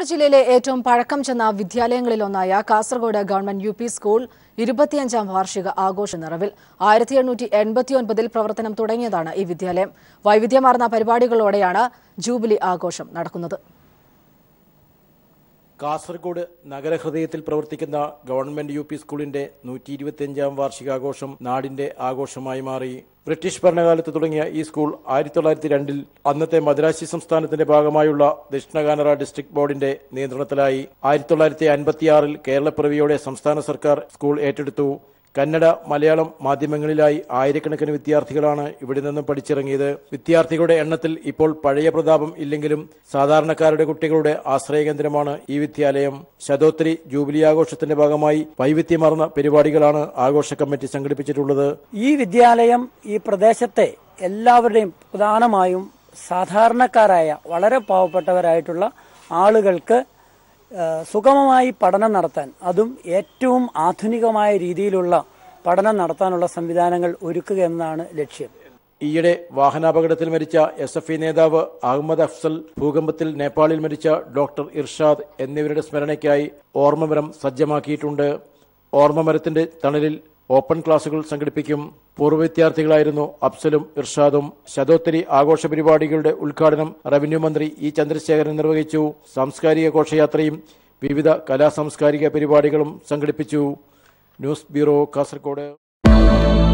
കാസർഗോഡ് ജില്ലയിലെ ഏറ്റവും പഴക്കം ചെന്ന വിദ്യാലയങ്ങളിലൊന്നായ Kasaragod government U P school ഇരുപത്തിയഞ്ചാം വാർഷിക ആഘോഷ നിറവിൽ ആയിരത്തി എണ്ണൂറ്റി എൺപത്തിയൊൻപതിൽ പ്രവർത്തനം തുടങ്ങിയതാണ് ഈ വിദ്യാലയം വൈവിധ്യമാർന്ന പരിപാടികളോടെയാണ് ജൂബിലി ആഘോഷം നടക്കുന്നത് കാസർഗോഡ് നഗരഹൃദയത്തിൽ പ്രവർത്തിക്കുന്ന ഗവൺമെന്റ് യു പി സ്കൂളിന്റെ നൂറ്റി ഇരുപത്തിയഞ്ചാം വാർഷികാഘോഷം നാടിന്റെ ആഘോഷമായി മാറി ബ്രിട്ടീഷ് ഭരണകാലത്ത് തുടങ്ങിയ ഈ സ്കൂൾ ആയിരത്തി തൊള്ളായിരത്തി രണ്ടിൽ അന്നത്തെ മദ്രാശി സംസ്ഥാനത്തിന്റെ ഭാഗമായുള്ള ദക്ഷിണ കാനറ ഡിസ്ട്രിക്ട് ബോർഡിന്റെ നിയന്ത്രണത്തിലായി ആയിരത്തി തൊള്ളായിരത്തി അൻപത്തിയാറിൽ കേരളപ്പിറവിയോടെ സംസ്ഥാന സർക്കാർ സ്കൂൾ ഏറ്റെടുത്തു കന്നഡ മലയാളം മാധ്യമങ്ങളിലായി ആയിരക്കണക്കിന് വിദ്യാർത്ഥികളാണ് ഇവിടെ നിന്നും പഠിച്ചിറങ്ങിയത് വിദ്യാർത്ഥികളുടെ എണ്ണത്തിൽ ഇപ്പോൾ പഴയ പ്രതാപം ഇല്ലെങ്കിലും സാധാരണക്കാരുടെ കുട്ടികളുടെ ആശ്രയകേന്ദ്രമാണ് ഈ വിദ്യാലയം ശതോത്തരി ജൂബിലി ആഘോഷത്തിന്റെ ഭാഗമായി വൈവിധ്യമാർന്ന പരിപാടികളാണ് ആഘോഷ കമ്മിറ്റി സംഘടിപ്പിച്ചിട്ടുള്ളത് ഈ വിദ്യാലയം ഈ പ്രദേശത്തെ എല്ലാവരുടെയും പ്രധാനമായും സാധാരണക്കാരായ വളരെ പാവപ്പെട്ടവരായിട്ടുള്ള ആളുകൾക്ക് ഏഹ്, സുഗമമായി പഠനം നടത്താൻ അതും ഏറ്റവും ആധുനികമായ രീതിയിലുള്ള പഠനം നടത്താനുള്ള സംവിധാനങ്ങൾ ഒരുക്കുക എന്നതാണ് ലക്ഷ്യം ഈയിടെ വാഹനാപകടത്തിൽ മരിച്ച എസ് എഫ് ഇ നേതാവ് അഹമ്മദ് അഫ്സൽ ഭൂകമ്പത്തിൽ നേപ്പാളിൽ മരിച്ച ഡോക്ടർ ഇർഷാദ് എന്നിവരുടെ സ്മരണയ്ക്കായി ഓർമ്മമരം സജ്ജമാക്കിയിട്ടുണ്ട് ഓർമ്മമരത്തിന്റെ തണലിൽ ഓപ്പൺ ക്ലാസുകൾ സംഘടിപ്പിക്കും പൂർവ്വ വിദ്യാർത്ഥികളായിരുന്നു അഫ്സലും ഇർഷാദും ശതോത്തരി ആഘോഷ പരിപാടികളുടെ ഉദ്ഘാടനം റവന്യൂ മന്ത്രി ഇ ചന്ദ്രശേഖരൻ നിർവഹിച്ചു സാംസ്കാരിക ഘോഷയാത്രയും വിവിധ കലാ സാംസ്കാരിക പരിപാടികളും സംഘടിപ്പിച്ചു ന്യൂസ് ബ്യൂറോ കാസർഗോഡ്